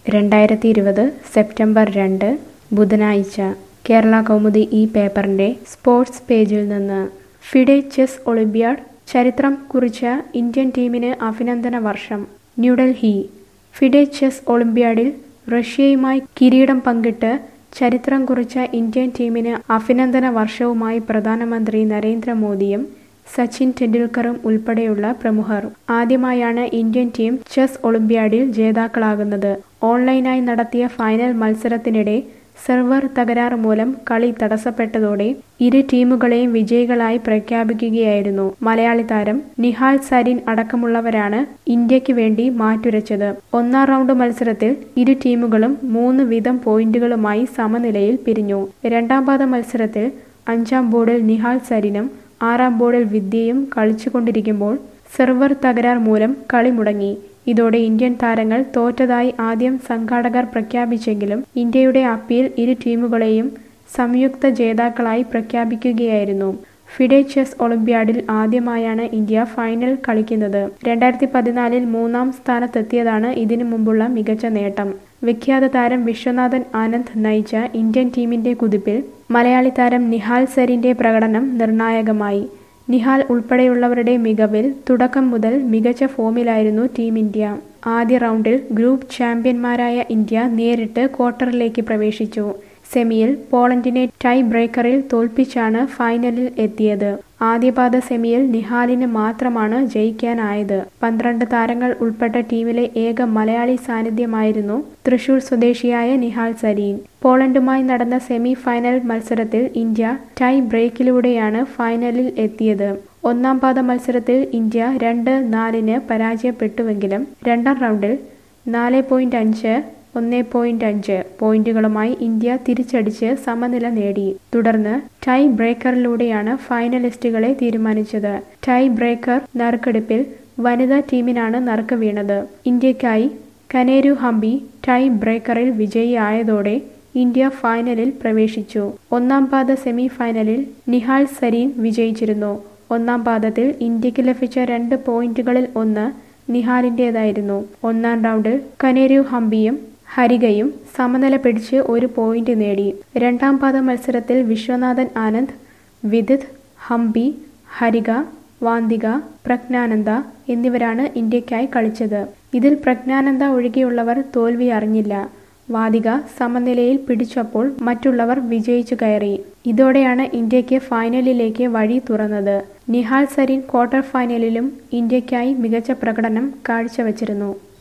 രണ്ടായിരത്തി ഇരുപത് സെപ്റ്റംബർ രണ്ട് ബുധനാഴ്ച കേരള കൗമുദി ഈ പേപ്പറിൻ്റെ സ്പോർട്സ് പേജിൽ നിന്ന് ഫിഡെ ചെസ് ഒളിമ്പ്യാഡ് ചരിത്രം കുറിച്ച ഇന്ത്യൻ ടീമിന് അഭിനന്ദന വർഷം ന്യൂഡൽഹി ഫിഡെ ചെസ് ഒളിമ്പ്യാഡിൽ റഷ്യയുമായി കിരീടം പങ്കിട്ട് ചരിത്രം കുറിച്ച ഇന്ത്യൻ ടീമിന് അഭിനന്ദന വർഷവുമായി പ്രധാനമന്ത്രി നരേന്ദ്രമോദിയും സച്ചിൻ ടെണ്ടുൽക്കറും ഉൾപ്പെടെയുള്ള പ്രമുഖർ ആദ്യമായാണ് ഇന്ത്യൻ ടീം ചെസ് ഒളിമ്പ്യാഡിൽ ജേതാക്കളാകുന്നത് ഓൺലൈനായി നടത്തിയ ഫൈനൽ മത്സരത്തിനിടെ സെർവർ തകരാർ മൂലം കളി തടസ്സപ്പെട്ടതോടെ ഇരു ടീമുകളെയും വിജയികളായി പ്രഖ്യാപിക്കുകയായിരുന്നു മലയാളി താരം നിഹാൽ സരിൻ അടക്കമുള്ളവരാണ് ഇന്ത്യക്ക് വേണ്ടി മാറ്റുരച്ചത് ഒന്നാം റൗണ്ട് മത്സരത്തിൽ ഇരു ടീമുകളും മൂന്ന് വീതം പോയിന്റുകളുമായി സമനിലയിൽ പിരിഞ്ഞു രണ്ടാം പാദ മത്സരത്തിൽ അഞ്ചാം ബോർഡിൽ നിഹാൽ സരിനും ആറാം ബോർഡിൽ വിദ്യയും കളിച്ചുകൊണ്ടിരിക്കുമ്പോൾ സെർവർ തകരാർ മൂലം കളി മുടങ്ങി ഇതോടെ ഇന്ത്യൻ താരങ്ങൾ തോറ്റതായി ആദ്യം സംഘാടകർ പ്രഖ്യാപിച്ചെങ്കിലും ഇന്ത്യയുടെ അപ്പീൽ ഇരു ടീമുകളെയും സംയുക്ത ജേതാക്കളായി പ്രഖ്യാപിക്കുകയായിരുന്നു ഫിഡെ ചെസ് ഒളിമ്പ്യാഡിൽ ആദ്യമായാണ് ഇന്ത്യ ഫൈനൽ കളിക്കുന്നത് രണ്ടായിരത്തി പതിനാലിൽ മൂന്നാം സ്ഥാനത്തെത്തിയതാണ് ഇതിനു മുമ്പുള്ള മികച്ച നേട്ടം വിഖ്യാത താരം വിശ്വനാഥൻ ആനന്ദ് നയിച്ച ഇന്ത്യൻ ടീമിന്റെ കുതിപ്പിൽ മലയാളി താരം നിഹാൽ സരിന്റെ പ്രകടനം നിർണായകമായി നിഹാൽ ഉൾപ്പെടെയുള്ളവരുടെ മികവിൽ തുടക്കം മുതൽ മികച്ച ഫോമിലായിരുന്നു ടീം ഇന്ത്യ ആദ്യ റൗണ്ടിൽ ഗ്രൂപ്പ് ചാമ്പ്യന്മാരായ ഇന്ത്യ നേരിട്ട് ക്വാർട്ടറിലേക്ക് പ്രവേശിച്ചു സെമിയിൽ പോളണ്ടിനെ ടൈ ബ്രേക്കറിൽ തോൽപ്പിച്ചാണ് ഫൈനലിൽ എത്തിയത് ആദ്യപാദ സെമിയിൽ നിഹാലിന് മാത്രമാണ് ജയിക്കാനായത് പന്ത്രണ്ട് താരങ്ങൾ ഉൾപ്പെട്ട ടീമിലെ ഏക മലയാളി സാന്നിധ്യമായിരുന്നു തൃശൂർ സ്വദേശിയായ നിഹാൽ സരീൻ പോളണ്ടുമായി നടന്ന സെമി ഫൈനൽ മത്സരത്തിൽ ഇന്ത്യ ടൈ ബ്രേക്കിലൂടെയാണ് ഫൈനലിൽ എത്തിയത് ഒന്നാം പാദ മത്സരത്തിൽ ഇന്ത്യ രണ്ട് നാലിന് പരാജയപ്പെട്ടുവെങ്കിലും രണ്ടാം റൗണ്ടിൽ നാല് പോയിന്റ് അഞ്ച് ഒന്ന് പോയിന്റ് അഞ്ച് പോയിന്റുകളുമായി ഇന്ത്യ തിരിച്ചടിച്ച് സമനില നേടി തുടർന്ന് ടൈ ബ്രേക്കറിലൂടെയാണ് ഫൈനലിസ്റ്റുകളെ തീരുമാനിച്ചത് ടൈ ബ്രേക്കർ നറുക്കെടുപ്പിൽ വനിതാ ടീമിനാണ് നറുക്ക് വീണത് ഇന്ത്യക്കായി കനേരു ഹംപി ടൈ ബ്രേക്കറിൽ വിജയിയായതോടെ ഇന്ത്യ ഫൈനലിൽ പ്രവേശിച്ചു ഒന്നാം പാദ സെമി ഫൈനലിൽ നിഹാൽ സരീൻ വിജയിച്ചിരുന്നു ഒന്നാം പാദത്തിൽ ഇന്ത്യക്ക് ലഭിച്ച രണ്ട് പോയിന്റുകളിൽ ഒന്ന് നിഹാലിൻ്റെതായിരുന്നു ഒന്നാം റൗണ്ടിൽ കനേരു ഹംപിയും ഹരികയും സമനില പിടിച്ച് ഒരു പോയിന്റ് നേടി രണ്ടാം പാദ മത്സരത്തിൽ വിശ്വനാഥൻ ആനന്ദ് വിദിത് ഹംപി ഹരിക വാന്തിക പ്രജ്ഞാനന്ദ എന്നിവരാണ് ഇന്ത്യക്കായി കളിച്ചത് ഇതിൽ പ്രജ്ഞാനന്ദ ഒഴികെയുള്ളവർ തോൽവി അറിഞ്ഞില്ല വാദിക സമനിലയിൽ പിടിച്ചപ്പോൾ മറ്റുള്ളവർ വിജയിച്ചു കയറി ഇതോടെയാണ് ഇന്ത്യക്ക് ഫൈനലിലേക്ക് വഴി തുറന്നത് നിഹാൽ സരീൻ ക്വാർട്ടർ ഫൈനലിലും ഇന്ത്യക്കായി മികച്ച പ്രകടനം കാഴ്ചവച്ചിരുന്നു